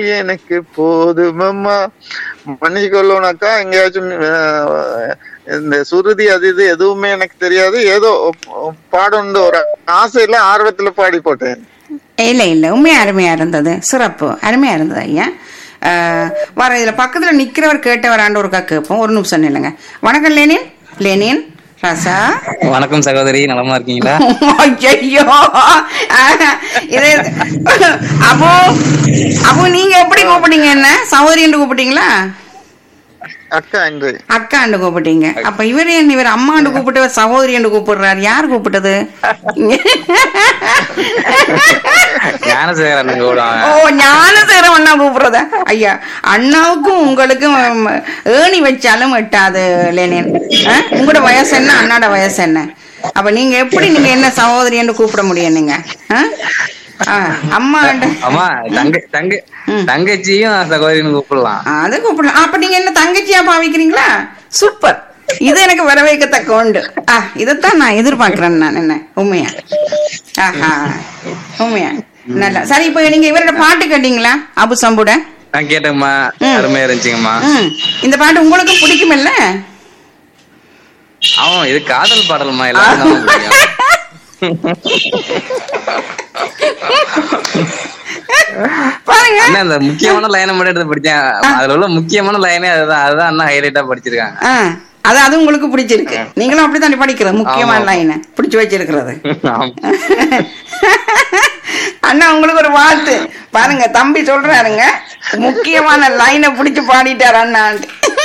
எனக்கு போதுமம்மா மன்னிச்சுக்கொள்ளோனாக்கா எங்கேயாச்சும் அஹ், இந்த சுருதி அது இது எதுவுமே எனக்கு தெரியாது ஏதோ பாடணும் ஒரு ஆசையில ஆர்வத்துல பாடி போட்டேன் இல்ல இல்ல உண்மையா அருமையா இருந்தது சிறப்பு அருமையா இருந்தது ஐயா ஆஹ், வர இதுல பக்கத்துல நிக்கிறவர் கேட்டவராண்டு ஒரு கேட்போம் ஒரு நிமிஷம் இல்லைங்க வணக்கம் லேனின் லேனின் ராசா வணக்கம் சகோதரி நலமா இருக்கீங்களா ஐயோ இது அப்போ அப்போ நீங்க எப்படி கூப்பிட்டீங்க என்ன சௌதரி என்று கூப்பிட்டீங்களா அக்கா என்று அக்காண்டு கூப்பிட்டீங்க அப்ப இவர் என்ன இவர் அம்மாண்டு கூப்பிட்டு சகோதரி என்று கூப்பிடுறாரு யார் கூப்பிட்டது ஞானசேகரன் ஓ கூட ஞானசேரம் அண்ணா கூப்பிடுறத ஐயா அண்ணாவுக்கும் உங்களுக்கும் ம், ஏணி வச்சாலும் எட்டாது லேனியன் ஆ? உங்களோட வயசு என்ன அண்ணாட வயசு என்ன அப்ப நீங்க எப்படி நீங்க என்ன சகோதரி என்று கூப்பிட முடியும் நீங்க ஆ? ஆ, அம்மா அம்மா தங்க தங்க தங்கச்சியும் சகோதரின்னு கூப்பிடலாம் அது கூப்பிடலாம் அப்ப நீங்க என்ன தங்கச்சியா பாவிக்கிறீங்களா சூப்பர் இது எனக்கு வரவேற்கத்தக்க உண்டு ஆ இதைத்தான் நான் எதிர்பார்க்கிறேன் நான் என்ன உண்மையா ஆஹா உண்மையா நல்லா சரி இப்போ நீங்க இவரோட பாட்டு கேட்டீங்களா அபு சம்புட நான் கேட்டேம்மா ம். அருமையா இருந்துச்சுங்கம்மா ம் இந்த பாட்டு உங்களுக்கு பிடிக்குமில்ல ஆமா இது காதல் பாடல்மா எல்லாரும் தெரியும் பாருங்க என்ன இந்த முக்கியமான லைனை மட்டும் எடுத்து படிச்சேன் அதுல உள்ள முக்கியமான லைனே அதுதான் அதுதான் அண்ணா ஹைலைட்டா படிச்சிருக்காங்க ஆ அது அது உங்களுக்கு பிடிச்சிருக்கு நீங்களும் அப்படித்தான் படிக்கிறது முக்கியமான ஆமா. லைனை பிடிச்சு வச்சிருக்கிறது ஆமா. அண்ணா உங்களுக்கு ஒரு வாழ்த்து பாருங்க தம்பி சொல்றாருங்க முக்கியமான லைனை பிடிச்சு பாடிட்டாரு அண்ணான்ட்டு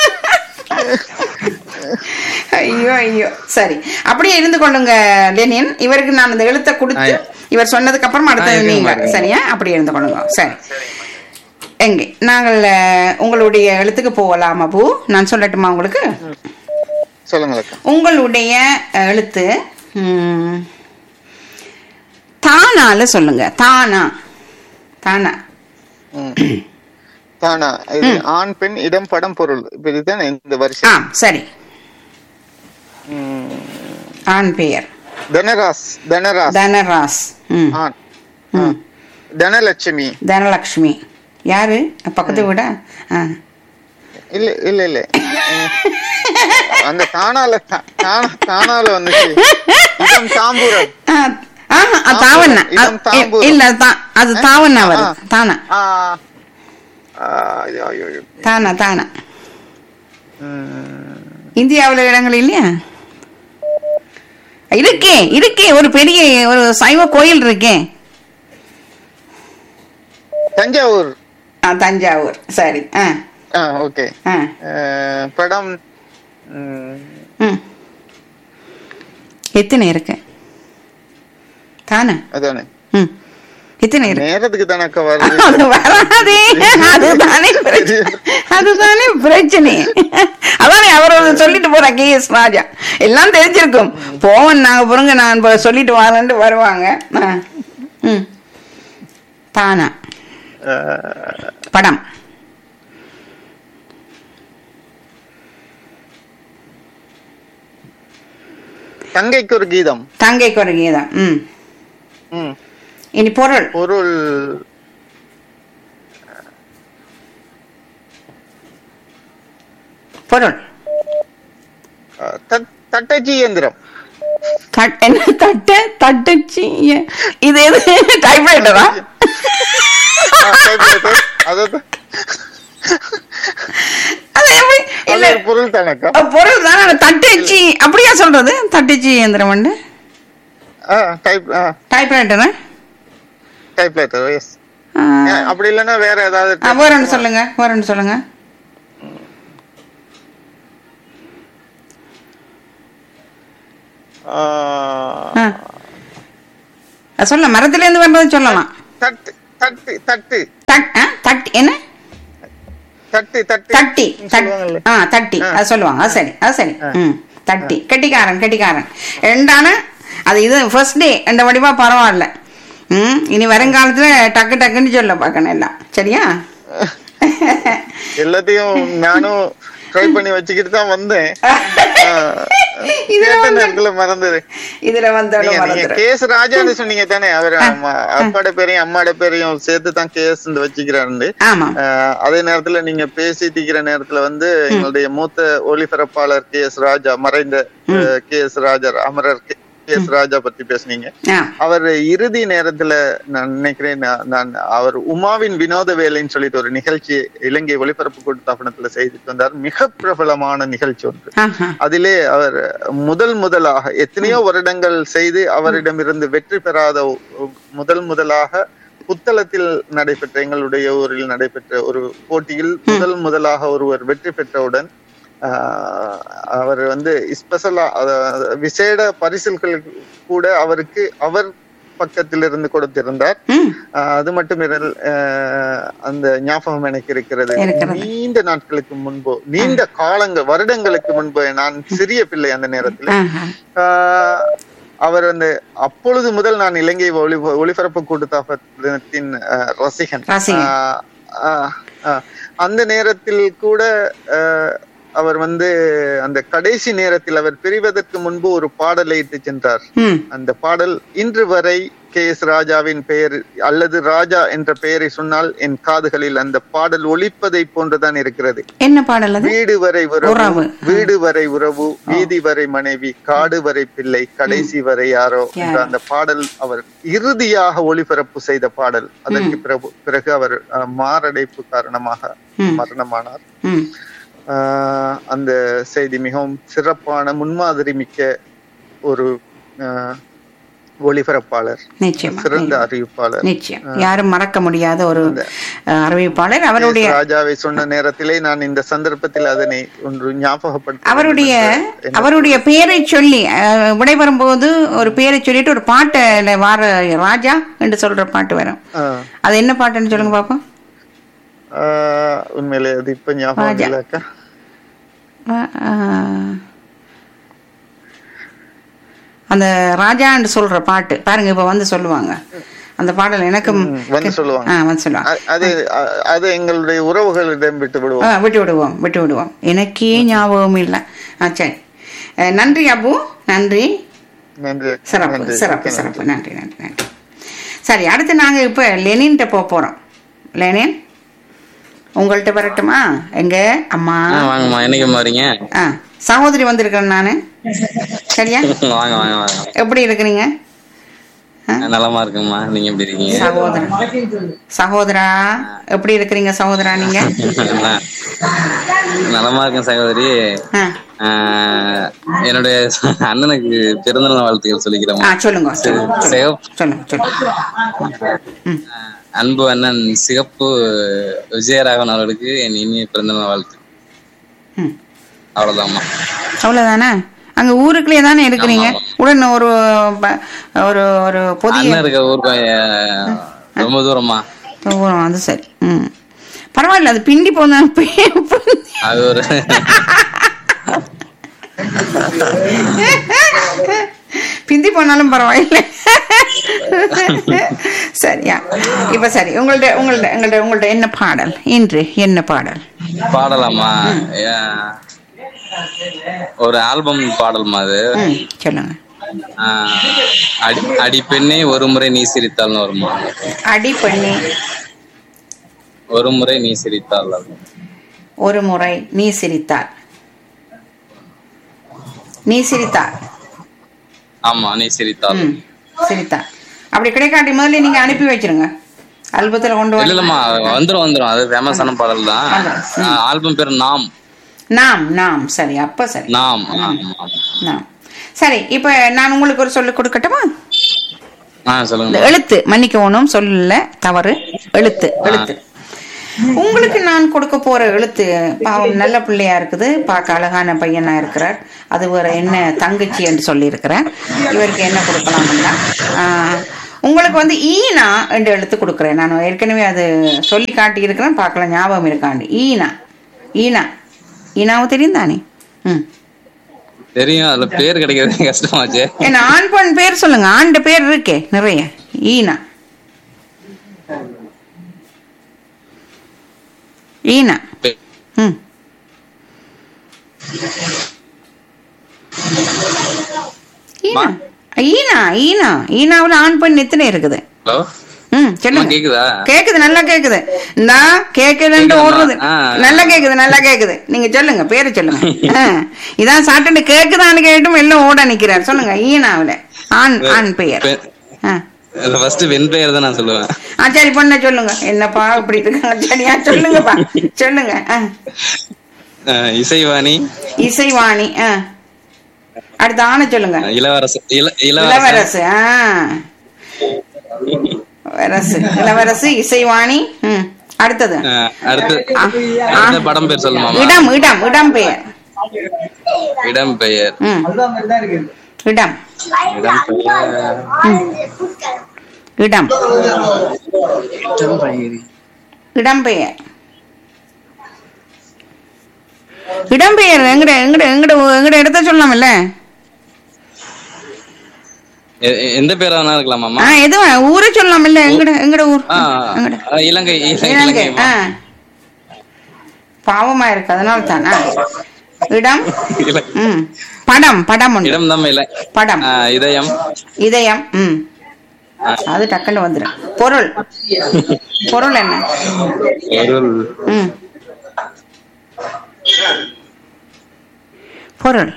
ஐயோ ஐயோ சரி அப்படியே இருந்து கொள்ளுங்க லெனின் இவருக்கு நான் இந்த எழுத்தை கொடுத்து ஆ. இவர் சொன்னதுக்கு அப்புறம் ஆ, அடுத்தது இருக்குங்க, நீங்க இருக்குங்க. சரியா அப்படியே இருந்து கொள்ளுங்க சரி எங்கே நாங்கள் அஹ், உங்களுடைய எழுத்துக்கு போகலாம் அபு நான் சொல்லட்டுமா உங்களுக்கு சொல்லுங்க அக்கா உங்களுடைய அஹ், எழுத்து ம், தானால சொல்லுங்க தானா தானா ம். தானா இது ஆண் பெண் இடம் படம் பொருள் இப்ப இதுதான் இந்த ஆ வருஷம் சரி ம். ஆண் பெயர் தனராஸ் தனராஸ் தனராஸ் ம் ஆண் ஆ. தனலட்சுமி தனலக்ஷ்மி யாரு பக்கத்து வீட ஆ இல்ல இல்ல இல்ல ம். அந்த தானால தா- தானா தானால வந்துச்சு இதம் தாம்பூரம் ஆ, ஆஹா, அது தாவண்ணா இதம் தாம்பூரம். இல்ல அது தா- அது தாவண்ணா வருது தானா ஆ ஆ, ஐயோ, ஐயோ, ஐயோ. தானா தானா ம். இந்தியாவுல இடங்கள் இல்லையா இருக்கே இருக்கே ஒரு பெரிய ஒரு சைவ கோயில் இருக்கே தஞ்சாவூர் ஆ, தஞ்சாவூர் சரி ஆ ஆ ஓகே ஆ படம் ம், ம் எத்தனை இருக்கு தானே அதானே ம் எத்தனை இருக்கு நேரத்துக்கு தானக்கா வருது அது வராதே அதுதானே பிரச்சனை அதுதானே பிரச்சனை அதானே அவர் ஒரு சொல்லிட்டு போற கே எஸ் ராஜா எல்லாம் தெரிஞ்சிருக்கும் போவன் நாங்க பொறுங்க நான் இப்ப சொல்லிட்டு வரேன்ட்டு வருவாங்க ஆ. ம் தானா அஹ், படம் தங்கைக்கு ஒரு கீதம் தங்கைக்கு ஒரு கீதம் ம் ம். இனி பொருள் பொருள் பொருள் அஹ், தட்- தட்டச்சு இயந்திரம் தட்- என்ன தட்ட தட்டச்சு ஏ- இது எது டைப்ரைட்டரா ஆ, typewriter. அதாவது அது எப்படி அது இல்ல ஒரு பொருள் தானக்கா அஹ் பொருள் தானே தட்டச்சு அப்படியா சொல்றது தட்டச்சு இயந்திரம் வந்து ஆ டைப் ஆ டைப்ரைட்டரா டைப்ரைட்டர் எஸ் அப்படி இல்லைன்னா வேற ஏதாவது வேறன்னு சொல்லுங்க வேறன்னு சொல்லுங்க ஆ, ஆ. அஹ் சொல்ல மரத்துல இருந்து வர்றது சொல்லலாம் தட்டு தட்டு தட்டு தட் ஆ, தட்டி என்ன தட்டு தட்டு தட்டி தட்- சொல்லுவாங்கல்ல. ஆ தட்டி ஆ. அது சொல்லுவாங்க அது சரி அது சரி ம் தட்டி கெட்டிக்காரன் கெட்டிக்காரன் ரெண்டான அது இது ஃபர்ஸ்ட் டே இந்த வடிவா பரவாயில்ல ம் இனி வருங்காலத்துல டக்கு டக்குன்னு சொல்ல பார்க்கணும் எல்லாம் சரியா எல்லாத்தையும் நானும் ட்ரை பண்ணி வச்சுக்கிட்டு தான் வந்தேன் ஆ, இதுல கேட்ட வந்து நேரத்துல மறந்தது இதுல வந்தோட நீங்க நீங்க மறந்துடும் கேஸ் ராஜான்னு சொன்னீங்க தானே அவர் அப்பாட பேரையும் அம்மாட பேரையும் சேர்த்து தான் கேஸ் வச்சுக்கிறாரு ஆமா ஆஹ் அதே நேரத்துல நீங்க பேசிட்டு இருக்கிற நேரத்துல வந்து எங்களுடைய மூத்த ஒளிபரப்பாளர் கே எஸ் ராஜா மறைந்த கே எஸ் ராஜா அமரர் கே எஸ் ராஜா பத்தி பேசுனீங்க ஆ அவர் இறுதி நேரத்துல நான் நினைக்கிறேன் நான் நான் அவர் உமாவின் வினோத வேலைன்னு சொல்லிட்டு ஒரு நிகழ்ச்சி இலங்கை ஒளிபரப்பு கூட்டத்தாபனத்துல செய்துட்டு வந்தார் மிக பிரபலமான நிகழ்ச்சி ஒன்று ஆஹா அதிலே அவர் முதல் முதலாக எத்தனையோ வருடங்கள் செய்து அவரிடமிருந்து வெற்றி பெறாத ஒ- முதல் முதலாக புத்தளத்தில் நடைபெற்ற எங்களுடைய ஊரில் நடைபெற்ற ஒரு போட்டியில் முதல் முதலாக ஒருவர் வெற்றி பெற்றவுடன் ஆஹ், அவர் வந்து ஸ்பெஷலா விசேட பரிசில்கள் கூட அவருக்கு அவர் பக்கத்திலிருந்து கொடுத்திருந்தார் ம் ஆஹ் அது மட்டும் இல்ல, ஆஹ் அந்த ஞாபகம் எனக்கு இருக்கிறது இருக்கிறது. நீண்ட நாட்களுக்கு முன்பு நீண்ட காலங்கள் வருடங்களுக்கு முன்பு நான் சிறிய பிள்ளை அந்த நேரத்துல ஆஹா ஆஹ் அவர் வந்து அப்பொழுது முதல் நான் இலங்கை ஒளி ஒளிபரப்பு கூட்டுத்தாபத்தின் ஆஹ் ரசிகன் ரசிகன். ஆஹ் ஆஹ் ஆஹ் அந்த நேரத்தில் கூட ஆஹ் அவர் வந்து அந்த கடைசி நேரத்தில் அவர் பிரிவதற்கு முன்பு ஒரு பாடலை இட்டு சென்றார் ம் அந்த பாடல் இன்று வரை கே எஸ் ராஜாவின் பெயர் அல்லது ராஜா என்ற பெயரை சொன்னால் என் காதுகளில் அந்த பாடல் ஒலிப்பதை போன்றுதான் இருக்கிறது என்ன பாடல் அது வீடு வரை உறவு உறவு. வீடு வரை உறவு வீதி வரை மனைவி காடு வரை பிள்ளை கடைசி வரை யாரோ என்ற அந்த பாடல் அவர் இறுதியாக ஒளிபரப்பு செய்த பாடல் அதற்கு பிறகு பிறகு அவர் அஹ், மாரடைப்பு காரணமாக ம். மரணமானார் ம் ஆஹ் அந்த செய்தி மிகவும் சிறப்பான முன்மாதிரி மிக்க ஒரு ஆஹ், ஒளிபரப்பாளர் நிச்சயமா சிறந்த அறிவிப்பாளர் நிச்சயம் யாரும் மறக்க முடியாத ஒரு அஹ், அறிவிப்பாளர் அவருடைய எஸ். ராஜாவை சொன்ன நேரத்திலே நான் இந்த சந்தர்ப்பத்தில் அதனை ஒன்று ஞாபகப்படுத்த அவருடைய வேண்டும் என்று அவருடைய பெயரை சொல்லி அஹ், விடைபெறும் போது ஒரு பெயரை சொல்லிட்டு ஒரு பாட்டுல வார ராஜா என்று சொல்ற பாட்டு வரும் ஆஹ், அது என்ன பாட்டுன்னு சொல்லுங்க பாப்போம் ஆஹ், உண்மையிலே அது இப்ப ஞாபகம் ராஜா. இல்லக்கா அஹ், அஹ், அந்த ராஜான்னு சொல்ற பாட்டு பாருங்க இப்ப வந்து சொல்லுவாங்க அந்த பாடல் எனக்கும் வந்து சொல்லுவாங்க ஆ வந்து சொல்லுவாங்க அ- அது அ- அது எங்களுடைய உறவுகளிடம் விட்டு விடுவோம் ஆ, விட்டு விடுவோம் விட்டு விடுவோம் எனக்கே ஞாபகம் இல்லை ஆ சரி அஹ், நன்றி அபு நன்றி நன்றி சிறப்பு நன்றி. சிறப்பு சிறப்பு நன்றி நன்றி நன்றி சரி அடுத்து நாங்க இப்ப லெனின்ட்ட போக போறோம் லெனின் உங்கள்கிட்ட வரட்டுமா எங்க அம்மா ஆ, வாங்கம்மா என்னைக்கு வரீங்க ஆ சகோதரி வந்திருக்கேன் நானு சரியா வாங்க வாங்க வாங்க எப்படி இருக்கிறீங்க நலமா இருக்குங்கம்மா நீங்க எப்படி இருக்கீங்க சகோதரன் சகோதரா எப்படி இருக்கிறீங்க சகோதரா நீங்க நான் நலமா இருக்கேன் சகோதரி ஆ ஆஹ், என்னுடைய அண்ணனுக்கு பிறந்தநாள் வாழ்த்துக்கள் சொல்லிக்கிறேன் ஆ சொல்லுங்க சொல்லுங்க சிவப் சொல்லுங்க சொல்லுங்க ம் அன்பு அண்ணன் சிகப்பு விஜயராகவன் அவர்களுக்கு என் இனிய பிறந்தநாள் வாழ்த்து ம் அவ்வளவுதாம்மா அவ்வளவுதானே அங்க ஊருக்குள்ளே தானே இருக்கிறீங்க உடனே ஒரு ப- ஒரு ஒரு பொதிய அண்ணன் இருக்க ஊருக்கு அஹ், ரொம்ப தூரமா ஓ, அது சரி ம் பரவாயில்ல அது பிண்டி போன அது ஒரு பிந்தி போனாலும் பரவாயில்லை சரியா இப்ப சரி உங்கள்ட்ட உங்கள்ட்ட உங்கள்ட்ட உங்கள்ட்ட என்ன பாடல் இன்று என்ன பாடல் பாடலாமா அஹ், ஒரு ஆல்பம் பாடல்மா அது ம் சொல்லுங்க ஆஹ், அடி அடி பெண்ணே ஒரு முறை நீ சிரித்தால்னு வருமா அடி பண்ணி ஒரு முறை நீ சிரித்தால் அது. ஒரு முறை நீ சிரித்தாள் நீ சிரித்தாள் ஆமா நீ சிரித்தால் ம் சிரித்தாள் அப்படி கிடைக்காட்டி முதல்ல நீங்க அனுப்பி வச்சிருங்க அல்பத்துல கொண்டு இல்ல வந்து இல்லம்மா வந்துரும் வந்துரும் அது ஃபேமஸான பாடல் தான் வந்துரும். ஆல்பம் பேர் நாம் நாம் நாம் சரி அப்ப சரி நாம் ஆமா, ஆமா. நாம் சரி இப்ப நான் உங்களுக்கு ஒரு சொல்லு கொடுக்கட்டுமா ஆ இந்த சொல்லுங்க எழுத்து மன்னிக்கணும் சொல்லல தவறு எழுத்து எழுத்து உங்களுக்கு நான் கொடுக்க போற எழுத்து பாவம் நல்ல பிள்ளையா இருக்குது பார்க்க அழகான பையனா இருக்கிறார் அது வேற என்ன தங்கச்சி என்று சொல்லி இருக்கிறேன் இவருக்கு என்ன கொடுக்கலாம்னா ஆஹ், உங்களுக்கு வந்து ஈனா என்று எழுத்து கொடுக்குறேன் நான் ஏற்கனவே அது சொல்லி காட்டி இருக்கிறேன் பார்க்கலாம் ஞாபகம் இருக்காண்டு ஈனா ஈனா ஈனாவும் தெரியும் தானே ம் தெரியும் அதுல பேர் கிடைக்கிறது கஷ்டமாச்சு என்ன ஆண் பெண் பேர் சொல்லுங்க ஆண்ட பேர் இருக்கே நிறைய ஈனா ஈனா ம் ஈனா ஈனா ஈனா ஈனாவுல ஆண் பெண் எத்தனை இருக்குது ஹலோ ம் சொல்லுங்க கேக்குதா கேக்குது நல்லா கேக்குது இந்தா கேக்குதுன்ட்டு கேக்குதுமா? ஓடுறது ஆ. நல்லா கேக்குது நல்லா கேக்குது நீங்க சொல்லுங்க பேரு சொல்லுங்க ஆ. இதான் சாப்பிட்டு கேக்குதான்னு கேட்டும் எல்லாம் ஓட நிக்கிறார் சொல்லுங்க ஈனாவுல ஆண் ஆண் பெயர் பெ- ஆ. ஃபர்ஸ்ட் வெண் பெயர் தான் நான் சொல்லுவேன் ஆ சரி பொண்ண சொல்லுங்க என்னப்பா இப்படி இருக்காங்க சரியா சொல்லுங்கப்பா சொல்லுங்க ஆ. அஹ் இசைவாணி இசைவாணி ஆ. அடுத்த ஆணை சொல்லுங்க இளவரசு இள இளவரசு இளவரசு ஆ வரசு இளவரசு இசைவாணி ம் அடுத்தது அஹ் அடுத்து ஆ. அடுத்த படம் பேர் சொல்லுமாமா இடம் இடம் இடம் பெயர் இடம் பெயர் ம் இடம் இடம் பெயர் இடம் இடம்பெயர் இடம்பெயர் எங்கட எங்கட எங்கட எங்கட இடத்த சொல்லலாம்ல எ- எ- எந்த பேரா வேணா இருக்கலாமாமா ஆ எதுவும் ஊரை சொல்லலாம்ல எங்கட எங்கட ஊர் ஆ, எங்கட ஆ, இலங்கை இலங்கை இலங்கை இலங்கைமா. ஆ பாவமா இருக்கு அதனால தானா இடம் இல- ம் படம் படம் உண்டு இடம் தான் இல்ல படம் ஆ, இதயம் இதயம் ம் ஆ, அது டக்குன்னு வந்துடும் பொருள் பொருள் என்ன பொருள் ம் பொருள்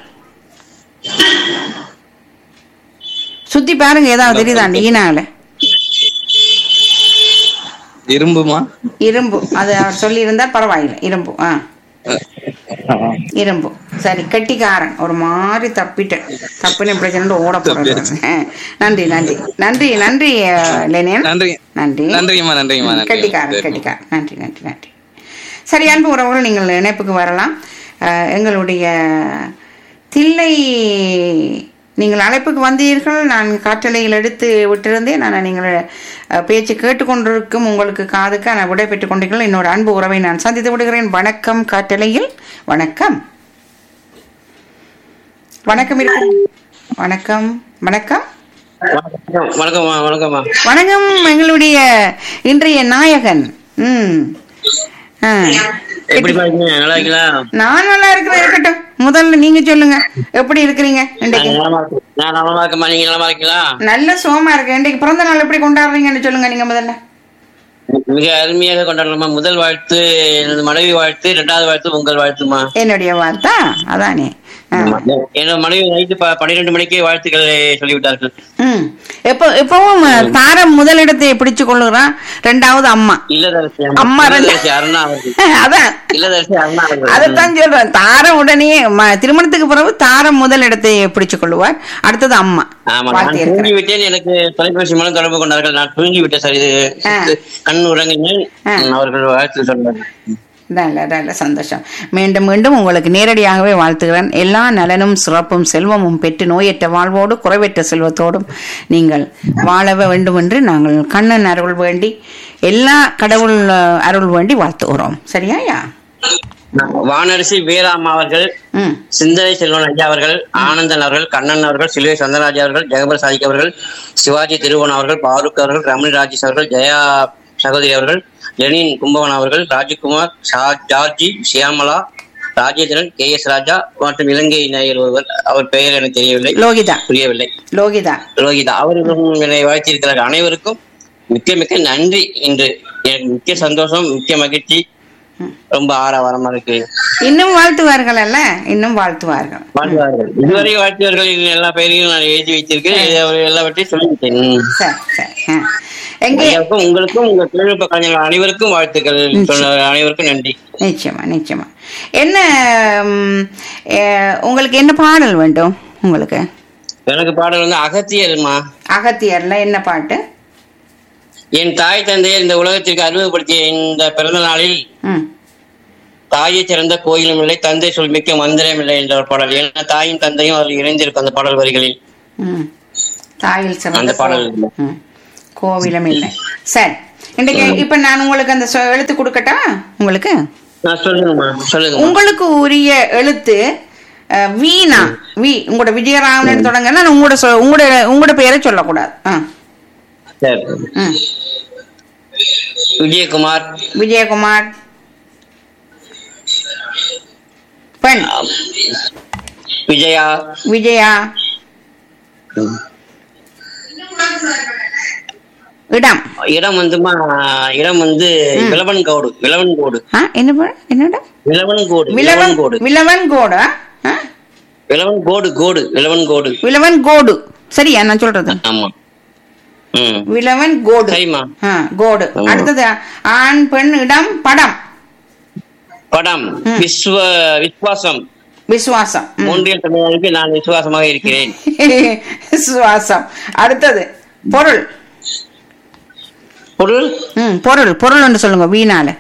சுத்தி பாருங்க ஏதாவது தெரியுதா ஈனால இரும்புமா இரும்பு அது அவர் சொல்லி இருந்தா பரவாயில்லை இரும்பு ஆ இரும்பு சரி கெட்டிக்காரன் ஒரு மாதிரி தப்பிட்டேன் தப்புன்னு பிரச்சனை ஓட போறது ஆ, நன்றி நன்றி நன்றி நன்றி அஹ், லெனின் நன்றி நன்றி நன்றிங்கம்மா நன்றிங்கம்மா நன்றி கெட்டிக்காரன் சரி. கெட்டிக்காரன் நன்றி நன்றி நன்றி சரி அன்பு உறவுகள் நீங்கள் இணைப்புக்கு வரலாம் அஹ், எங்களுடைய தில்லை நீங்கள் அழைப்புக்கு வந்தீர்கள் நான் காற்றலையில் எடுத்து விட்டிருந்தேன் நான் நீங்கள் அஹ், பேச்சு கேட்டுக்கொண்டிருக்கும் உங்களுக்கு காதுக்கு நான் விடை பெற்றுக் கொண்டீர்கள் என்னோட அன்பு உறவை நான் சந்தித்து விடுகிறேன் வணக்கம் காற்றலையில் வணக்கம் வணக்கம் இருக்கு வணக்கம் வணக்கம் வணக்கம்மா வணக்கம்மா வணக்கம் எங்களுடைய இன்றைய நாயகன் ம் ஆ. எப்படிமா இருக்கீங்க நல்லா இருக்கீங்களா நான் நல்லா இருக்கிறேன் இருக்கட்டும் முதல்ல நீங்க சொல்லுங்க எப்படி இருக்கிறீங்க இன்றைக்கு நான் நலமா இருக்கேன். நான் நலமா இருக்கேம்மா நீங்க நலமா இருக்கீங்களா நல்ல சோமா இருக்கேன் இன்றைக்கு பிறந்த நாள் எப்படி கொண்டாடுறீங்கன்னு சொல்லுங்க நீங்க முதல்ல மிக அருமையாக கொண்டாடலாமா முதல் வாழ்த்து எனது மனைவி வாழ்த்து இரண்டாவது வாழ்த்து உங்கள் வாழ்த்துமா என்னுடைய வார்த்தா அதானே ஆ. என்னோட மனைவி நைட்டு பன்னிரெண்டு மணிக்கே வாழ்த்துக்களை சொல்லிவிட்டார்கள் ம் எப்போ எப்பவும் தாரம் முதலிடத்தை பிடிச்சு கொள்ளுறான் ரெண்டாவது அம்மா இல்லதரசி அம்மா ரெண்டு- இல்லதரசி அருணா அவர்கள் அதான் இல்லதரசி அருணா அவர்கள் அதைத்தான் சொல்றேன் தாரம் உடனே ம- திருமணத்துக்கு பிறகு தாரம் முதலிடத்தை பிடிச்சு கொள்ளுவார் அடுத்தது அம்மா ஆமா நான் வாழ்த்தி தூங்கி இருக்கிறேன் விட்டேன் எனக்கு தொலைபேசி மூலம் தொடர்பு கொண்டார்கள் நான் தூங்கி விட்டேன் சார் இது ஆ. கண் உறங்கினேன் ஆ. அவர்கள் வாழ்த்து சொன்னார்கள் நல்ல நல்ல சந்தோஷம் மீண்டும் மீண்டும் உங்களுக்கு நேரடியாகவே வாழ்த்துகிறேன் எல்லா நலனும் சிறப்பும் செல்வமும் பெற்று நோயற்ற வாழ்வோடு குறைவற்ற செல்வத்தோடும் நீங்கள் வாழ வேண்டும் என்று நாங்கள் கண்ணன் அருள் வேண்டி எல்லா கடவுள் அஹ், அருள் வேண்டி வாழ்த்துகிறோம் சரியாயா வானரசி வீராம்மா அவர்கள் ம் சிந்தனை செல்வன் ஐயா அவர்கள் ஆனந்தன் அவர்கள் கண்ணன் அவர்கள் சிலுவை சந்தராஜ் அவர்கள் ஜெகபர் சாதிக் அவர்கள் சிவாஜி திருவன் அவர்கள் பாருக் அவர்கள் ரமணி ராஜேஷ் அவர்கள் ஜெயா சகோதரி அவர்கள் லெனின் கும்பகோணம் அவர்கள் ராஜ்குமார் ஷா- George Shyamala Rajendran K S Raja மற்றும் இலங்கை நாயர் ஒருவர் அவர் பெயர் எனக்கு தெரியவில்லை லோகிதா புரியவில்லை லோகிதா ரோஹிதா அவர்களும் என்னை வாழ்த்தியிருக்கிறார்கள் அனைவருக்கும் மிக்க மிக்க நன்றி இன்று எனக்கு மிக்க சந்தோஷம் மிக்க மகிழ்ச்சி ரொம்ப ஆரவாரமா இருக்கு இன்னும் வாழ்த்துவார்கள் அல்ல இன்னும் வாழ்த்துவார்கள் வாழ்த்துவார்கள் இதுவரை வாழ்த்துவர்கள் எல்லா பெயரையும் நான் எழுதி வைத்திருக்கேன் இதை அவர் எல்லாவற்றையும் சொல்லிவிட்டேன் ம். சரி சரி ஆ. எங்கே ஐயாவுக்கும் உங்களுக்கும் உங்க தொழில்நுட்ப கலைஞர்கள் அனைவருக்கும் வாழ்த்துக்கள் சொன்ன அனைவருக்கும் நன்றி நிச்சயமா நிச்சயமா என்ன ம், அஹ், உங்களுக்கு என்ன பாடல் வேண்டும் உங்களுக்கு எனக்கு பாடல் வந்து அகத்தியர்மா அகத்தியர்ல என்ன பாட்டு என் தாய் தந்தையர் இந்த உலகத்திற்கு அறிமுகப்படுத்திய இந்த பிறந்த நாளில் ம் தாயை சிறந்த கோயிலும் இல்லை தந்தை சொல் மிக்க மந்திரம் இல்லை என்ற ஒரு பாடல் ஏன்னா தாயும் தந்தையும் அதில் இணைந்திருக்கும் அந்த பாடல் வரிகளில் ம் தாயில் சிறந்த அந்த பாடல் கோ- ம். கோவிலும் இல்லை சரி இன்றைக்கு இப்ப நான் உங்களுக்கு அந்த சொ- எழுத்து கொடுக்கட்டா உங்களுக்கு நான் சொல்லுங்கம்மா சொல்லுங்க உங்களுக்கு உரிய எழுத்து அஹ், வீணா வி உங்களோட விஜயராமன் தொடங்க நான் உங்களோட சொ- உங்களோட உங்களோட பேரை சொல்லக்கூடாது ஆ சரி ம் விஜயகுமார் விஜயகுமார் பெண் விஜயா விஜயா இடம் இடம் வந்துமா இடம் வந்து விளவன் கோடு விளவன் கோடு ஆ என்ன பா- என்னடா விளவன் கோடு விலவன் விளவன் கோடு விலவன் கோடா ஆ? விளவன் கோடு கோடு விளவன் கோடு விலவன் கோடு சரியா நான் சொல்றது ஆமா ம் விலவன் கோடு சரிம்மா ஆ, கோடு ஆமா. அடுத்தது ஆண் பெண் இடம் படம் படம் விஸ்வ விஸ்வாசம் விசுவாசம் ம். மூன்றியல் தமிழர்களுக்கு நான் விசுவாசமாக இருக்கிறேன் விசுவாசம் அடுத்தது பொருள் பொருள் ம் பொருள் பொருள் ஒன்று சொல்லுங்க வீணால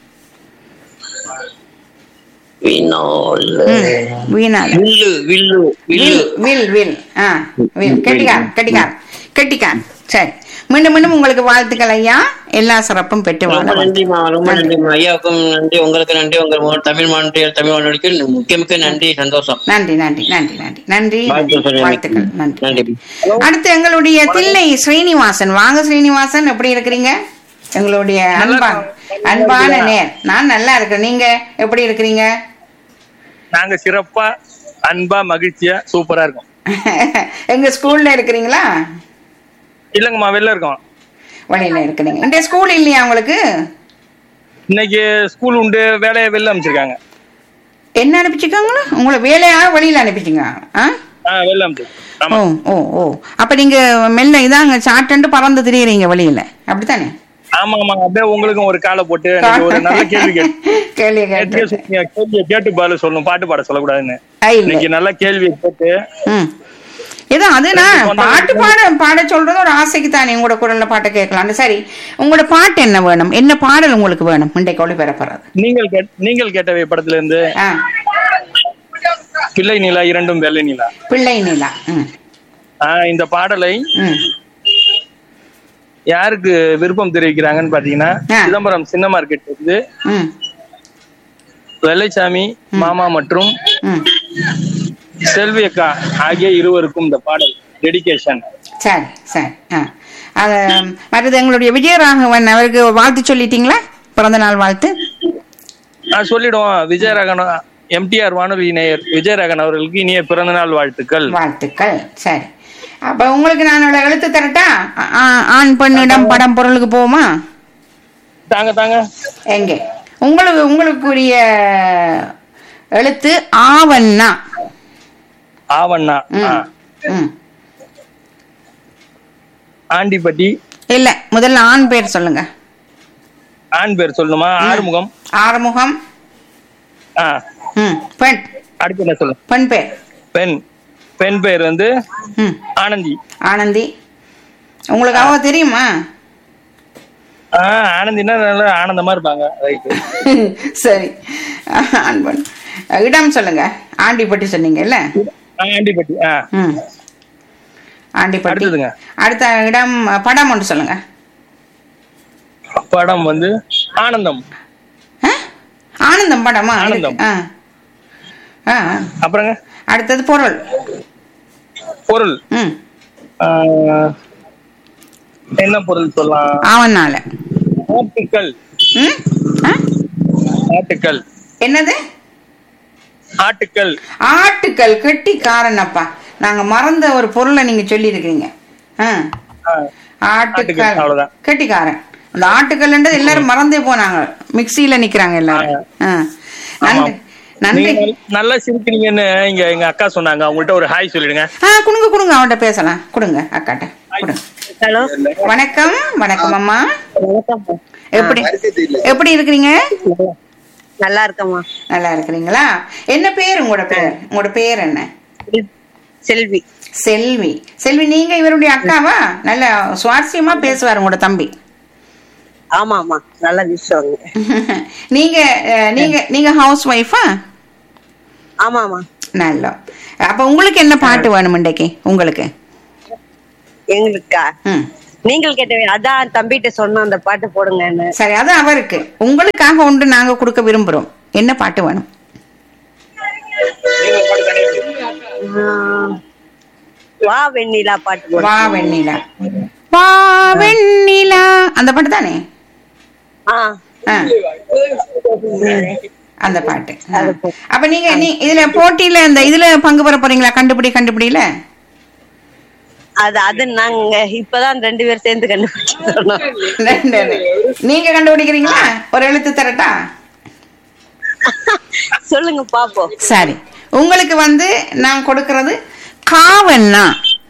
வினோல் வீணால வில்லு வில்லு வில்லு வில் வில் வில் ஆ வில் கெட்டிக்கார் கெட்டிக்கார் கெட்டிக்கார் சரி மீண்டும் மீண்டும் உங்களுக்கு வாழ்த்துக்கள் ஐயா எல்லா சிறப்பும் பெற்று வாழ ரொம்ப நன்றிமா ரொம்ப நன்றிமா ஐயாவுக்கும் நன்றி உங்களுக்கு நன்றி உங்கள் மோ- தமிழ் மாநில தமிழ் வானொலிக்கு முக்கிய முக்கிய நன்றி சந்தோஷம் நன்றி நன்றி நன்றி நன்றி நன்றி வாழ்த்து சொல்லுங்க. வாழ்த்துக்கள் நன்றி நன்றி அடுத்து எங்களுடைய தில்லை ஸ்ரீனிவாசன் வாங்க ஸ்ரீனிவாசன் எப்படி இருக்கிறீங்க எங்களுடைய அன்பா அன்பான நேர் நான் நல்லா இருக்கேன் நீங்க எப்படி இருக்கிறீங்க நாங்க சிறப்பா அன்பா மகிழ்ச்சியா சூப்பரா இருக்கோம் எங்க ஸ்கூல்ல இருக்கிறீங்களா இல்லங்கம்மா வெளில இருக்கோம் வழியில இருக்கிறீங்க இந்த ஸ்கூல் இல்லையா உங்களுக்கு இன்னைக்கு ஸ்கூல் உண்டு வேலையை வெளில அமைச்சிருக்காங்க என்ன அனுப்பிச்சிருக்காங்களா உங்களை வேலையா வெளியில அனுப்பிச்சிங்க ஆ ஆஹ் வெளில அமைச்சிருக்காங்க ஓ ஆமா ஓ ஓ அப்ப நீங்க மெல்ல இதாங்க சாட்டன்ட்டு பறந்து திரியுறீங்க வெளியில அப்படித்தானே ஆமா ஆமா அப்படியே உங்களுக்கும் ஒரு காலை போட்டு இன்னைக்கு ஒரு நல்ல கேள்வி கேட்டு கேள்வி நேத்தியே கேட்டு சொன்னீங்க, கேள்வியை கேட்டு பாலு சொல்லணும் பாட்டு பாட சொல்லக்கூடாதுன்னு ஐ, இல்லை. இன்னைக்கு நல்ல கேள்வி கேட்டு ம் ஏதோ அது நான் பாட்டு பாட பாட சொல்றது ஒரு ஆசைக்கு தானே உங்களோட குரல்ல பாட்டை கேட்கலாம் சரி உங்களோட பாட்டு என்ன வேணும் என்ன பாடல் உங்களுக்கு வேணும் இன்றைக்கு ஒளிபரப்புறது நீங்கள் கேட் நீங்கள் கேட்டவை படத்துல இருந்து ஆ பிள்ளை நிலா இரண்டும் வெள்ளை நிலா பிள்ளை நிலா ம் ஆஹ் இந்த பாடலை ம் யாருக்கு விருப்பம் தெரிவிக்கிறாங்கன்னு பாத்தீங்கன்னா ஆ. சிதம்பரம் சின்ன மார்க்கெட் இருந்து ம் வெள்ளைச்சாமி மாமா மற்றும் ம் செல்வி அக்கா ஆகிய இருவருக்கும் இந்த பாடல் டெடிகேஷன் சரி சரி ஆ அது மற்றது எங்களுடைய விஜயராகவன் அவருக்கு வாழ்த்து சொல்லிட்டீங்களா பிறந்த நாள் வாழ்த்து நான் சொல்லிடுவோம் விஜயராகவன் எம்டிஆர் வானொலி நேயர் விஜயராகவன் அவர்களுக்கு இனிய பிறந்த நாள் வாழ்த்துக்கள் வாழ்த்துக்கள் சரி அப்ப உங்களுக்கு நான் ஒரு எழுத்து தரட்டா ஆ- ஆ- ஆண் பெண்ணிடம் படம் பொருளுக்கு போவோமா தாங்க தாங்க எங்கே உங்களுக்கு உங்களுக்குரிய எழுத்து ஆவண்ணா ஆவண்ணா ம், ஆ. ம். ஆண்டிப்பட்டி இல்ல முதல்ல ஆண் பேர் சொல்லுங்க ஆண் பேர் சொல்லணுமா ஆறுமுகம் ஆறுமுகம் ஆ ம் பெண் அடுத்து என்ன சொல்லு பெண் பேர் பெண் பெண் பேர் வந்து ம் ஆனந்தி ஆனந்தி உங்களுக்கு அவ தெரியுமா ஆ ஆனந்தினா நல்லா ஆனந்தமா இருப்பாங்க ரைட்டு சரி ஆண் பெண் இடம் சொல்லுங்க ஆண்டிப்பட்டி சொன்னீங்கல்ல ஆண்டிப்பட்டி ஆ ம் ஆண்டிப்பட்டி அடுத்ததுங்க. அடுத்த இடம் படம் ஒன்று சொல்லுங்க படம் வந்து ஆனந்தம் ஆ? ஆனந்தம் படமா ஆனந்தம். ஆ ஆ அப்புறங்க அடுத்தது பொருள் பொருள் ம் ஆ, என்ன பொருள் சொல்லலாம் ஆவனால ஆட்டுக்கள் ம் ஆ? ஆட்டுக்கள் என்னது ஆட்டுக்கள் ஆட்டுக்கள் கெட்டிக்காரனப்பா நாங்க மறந்த ஒரு பொருளை நீங்க சொல்லி இருக்கீங்க ஆ, ஆட்டுக்கள் ஆட்டுக்கல், அவ்வளவுதான். கெட்டிக்காரன் அந்த ஆட்டுக்கல்ன்றது எல்லாரும் மறந்தே போனாங்க மிக்சியில நிக்கிறாங்க எல்லாரும் ஆ. நன்றி நன்றி நீங்க நல்- நல்லா சிரிக்கிறீங்கன்னு இங்க எங்க அக்கா சொன்னாங்க அவங்கள்ட்ட ஒரு ஹாய் சொல்லிடுங்க ஆ கொடுங்க கொடுங்க அவன்கிட்ட பேசலாம் கொடுங்க அக்காட்ட கொடுங்க ஹலோ வணக்கம் வணக்கம் அம்மா வணக்கம் எப்படி எப்படி இருக்கிறீங்க நல்லா இருக்கம்மா நல்லா இருக்கிறீங்களா என்ன பேர் உங்களோட பேர் உங்களோட பேர் என்ன செல்வி செல்வி செல்வி நீங்க இவருடைய அக்காவா நல்ல சுவாரஸ்யமா பேசுவார் உங்களோட தம்பி ஆமா ஆமா நல்லா விஷயம் நீங்க அஹ், நீங்க நீங்க ஹவுஸ் ஒய்ஃபா ஆமா ஆமா நல்ல அப்ப உங்களுக்கு என்ன பாட்டு வேணும் இன்றைக்கு உங்களுக்கு எங்களுக்கா ம் நீங்கள் கேட்டவே அதான் தம்பிகிட்ட சொன்ன அந்த பாட்டு போடுங்கன்னு சரி அது அவருக்கு உங்களுக்காக ஒன்று நாங்க கொடுக்க விரும்புறோம் என்ன பாட்டு வேணும் ஆஹ், வா வெண்ணிலா பாட்டு போடு வா வெண்ணிலா வா வெண்ணிலா அந்த பாட்டு தானே ஆ ஆ. அந்த பாட்டு ஆ. அப்ப நீங்க நீ இதுல போட்டியில இந்த இதுல பங்கு பெற போறீங்களா கண்டுபிடி கண்டுபிடியில அது அது நாங்க இப்பதான் ரெண்டு பேரும் சேர்ந்து கண்டுபிடிச்சோம் ரெண்டு, ரெண்டு. நீங்க கண்டுபிடிக்கிறீங்களா ஒரு எழுத்து தரட்டா சொல்லுங்க பாப்போம் சரி உங்களுக்கு வந்து நான் கொடுக்கிறது காவண்ணா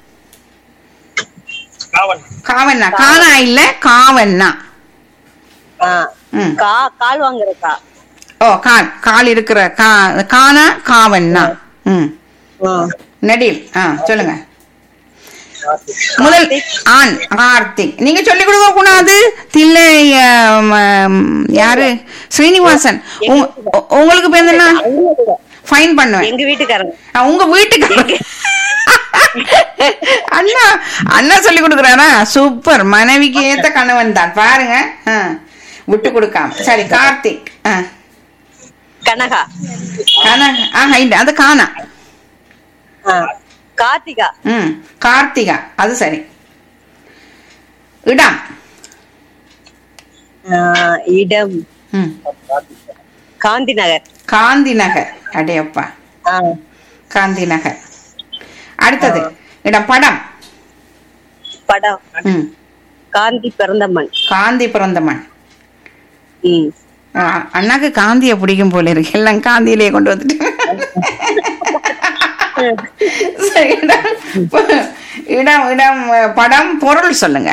காவண்ணா காணா இல்ல காவண்ணா ஆ. ம். கா கால் வாங்குறக்கா ஓ கால் கால் இருக்கிற கா காணா காவண்ணா ம் நெடில் ஆ சொல்லுங்க முதல் ஆண் கார்த்திக் நீங்க சொல்லிக் கொடுக்க கூடாது தில்லை ஆம், ஆம், யாரு ஸ்ரீனிவாசன் உங்க- உ- உங்களுக்கு பேர் என்ன ஃபைன் பண்ணுவேன் எங்க வீட்டுக்காரங்க ஆ, உங்க வீட்டுக்கு அண்ணா அண்ணா சொல்லி கொடுக்குறாரா சூப்பர் மனைவிக்கு ஏத்த கணவன் தான் பாருங்க ஆ, விட்டு கொடுக்காம சரி கார்த்திக் ஆ, கனகா காணா ஆஹா இல்ல அது காணா ஆ. கார்த்திகா ம் கார்த்திகா அது சரி இடம் ஆ, இடம் ம் காந்தி நகர் காந்தி நகர் அடையப்பா ஆ. காந்தி நகர் அடுத்தது இடம் படம் படம் ம் காந்தி பிறந்த மண் காந்தி பிறந்த மண் ம். ஆ, அண்ணாக்கு காந்திய பிடிக்கும் போல இருக்கு எல்லாம் காந்தியிலேயே கொண்டு வந்துட்டு சரி, இடம் இடம் இடம் படம் பொருள் சொல்லுங்க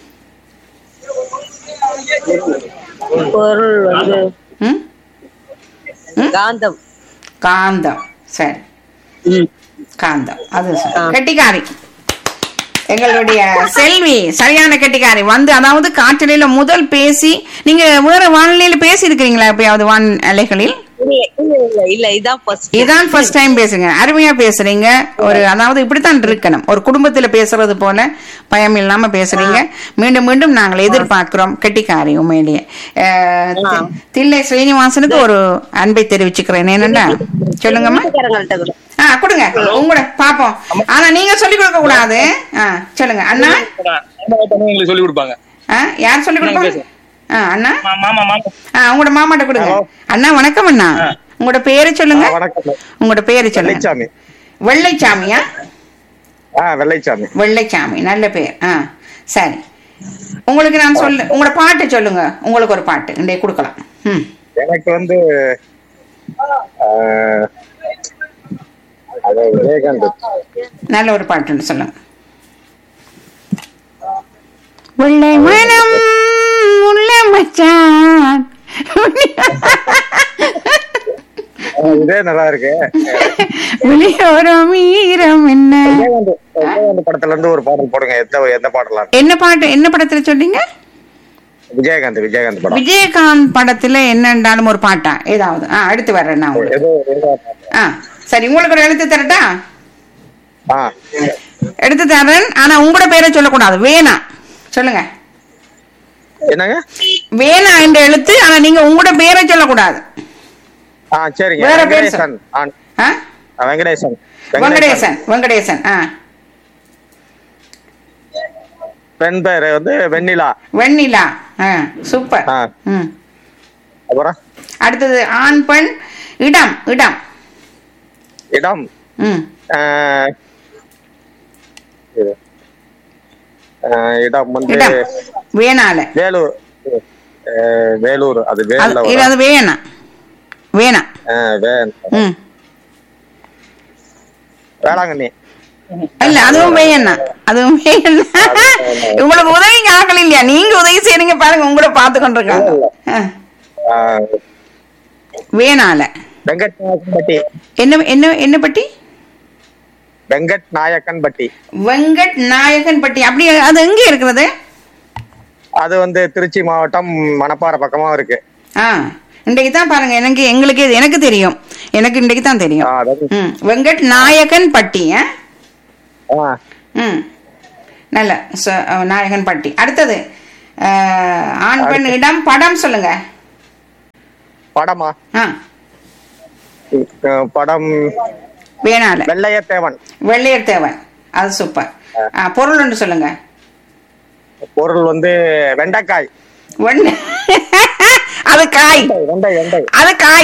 பொருள் வந்து ம் காந்தம் காந்தம் சரி ம். காந்தம் அது சரி. கெட்டிக்காரி எங்களுடைய செல்வி சரியான கெட்டிக்காரி வந்து அதாவது காற்றலையில முதல் பேசி நீங்க வேற வானிலையில பேசி இருக்கிறீங்களா எப்பயாவது வான் அலைகளில் இல்ல இல்ல இல்ல இல்ல இதான் ஃபர்ஸ்ட் இதான் ஃபர்ஸ்ட் டைம் பேசுங்க அருமையா பேசுறீங்க ஒரு அதாவது இப்படித்தான் இருக்கணும் ஒரு குடும்பத்துல பேசுறது போல பயம் இல்லாம பேசுறீங்க மீண்டும் மீண்டும் நாங்கள் எதிர்பார்க்கிறோம் கெட்டிக்காரி உண்மையிலேயே அஹ், தி- தில்லை ஸ்ரீனிவாசனுக்கு ஒரு அன்பை தெரிவிச்சுக்கிறேன் என்னன்னா சொல்லுங்கம்மா வீட்டுக்காரங்கள்ட்ட கூட ஆ கொடுங்க உங்களோட பாப்போம் ஆனா நீங்க சொல்லி கொடுக்க கூடாது ஆ சொல்லுங்க அண்ணா எங்களுக்கு சொல்லி கொடுப்பாங்க ஆ யார் சொல்லி கொடுப்பாங்க ஆ அண்ணா மா- மாமா மாமா ஆ உங்களோட மாமாட்ட கொடுங்க அண்ணா வணக்கம் அண்ணா உங்களோட பேரு சொல்லுங்க வணக்கம் உங்களோட பேரு சொல்லுங்க வெள்ளைச்சாமி வெள்ளைச்சாமியா ஆ வெள்ளைச்சாமி வெள்ளைச்சாமி நல்ல பேர் ஆ சரி உங்களுக்கு நான் சொல்ல உங்களோட பாட்டு சொல்லுங்க உங்களுக்கு ஒரு பாட்டு இன்றைய கொடுக்கலாம் ம் எனக்கு வந்து ஆஹ், அது விவேகானந்த் நல்ல ஒரு பாட்டுன்னு சொல்லுங்க வெள்ளை மனம் உள்ள மச்சான் ஆஹ், இதே நல்லா இருக்கு வெளியோரம் ஈரம் என்ன விஜயகாந்த் விஜயகாந்த் படத்துல இருந்து ஒரு பாடல் போடுங்க எந்த எந்த பாடலாம் என்ன பாட்டு என்ன படத்துல சொன்னீங்க விஜயகாந்த் விஜயகாந்த் படம் விஜயகாந்த் படத்துல என்னண்டாலும் ஒரு பாட்டா ஏதாவது ஆ அடுத்து வர்றேன் நான் உங்களுக்கு ஏதோ ஏதோ ஆ சரி உங்களுக்கு ஒரு எழுத்து தரட்டா ஆ எடுத்து தரேன் ஆனா உங்களோட பேரை சொல்லக்கூடாது வேணா சொல்லுங்க என்னங்க வேணா என்ற எழுத்து ஆனா நீங்க உங்களோட பேரை சொல்லக்கூடாது ஆ சரிங்க வேற பேர் வெங்கடேசன் ஆ, ஆ? ஆ, வெங்கடேசன் வெங்கடேசன் வெங்கடேசன் ஆ பெண் பேரு வந்து வெண்ணிலா வெண்ணிலா ஆ சூப்பர் ஆ. ம் அப்புறம் அடுத்தது ஆண் பெண் இடம் இடம் இடம் ம் ஆஹ், இது. ஆஹ், இடம் வந்து இடம் வேணால வேலூர் ஆஹ், வேலூர் அது அது வேல இல்ல, அது வேணாம் வேணாம் ம் வேளாங்கண்ணி இல்ல அதுவும் வேணாம் அதுவும் வேணாம் உங்களுக்கு உதவிங்க ஆகல இல்லையா நீங்க உதவி செய்றீங்க பாருங்க உங்களை பார்த்து கொண்டிருக்காங்க ஆ, ஆஹ், வேணால வெங்கட் நாயக்கன்பட்டி என்ன என்ன என்ன பட்டி வெங்கட் நாயக்கன்பட்டி வெங்கட் நாயகன் பட்டி அப்படி அது எங்க இருக்கிறது அது வந்து திருச்சி மாவட்டம் மணப்பாறை பக்கமா இருக்கு ஆ இன்றைக்கு தான் பாருங்க எனக்கு எங்களுக்கு இது- எனக்கு தெரியும் எனக்கு இன்றைக்கு தான் தெரியும் ஆஹ், அதாவது ம் வெங்கட் நாயகன் பட்டி ஆ? ஆஹ், ம் நல்ல ச- அஹ், நாயகன் பட்டி அடுத்தது அஹ், ஆண் பெண் இடம் படம் சொல்லுங்க படமா ஆ ஆஹ், படம் வேணால வெள்ளையத்தேவன் வெள்ளையர் தேவன் அது சூப்பர் ஆ, பொருள் ஒன்று சொல்லுங்க பொருள் வந்து வெண்டைக்காய் ஒண்ணு அது காய் வெண்டை வெண்டை அது காய்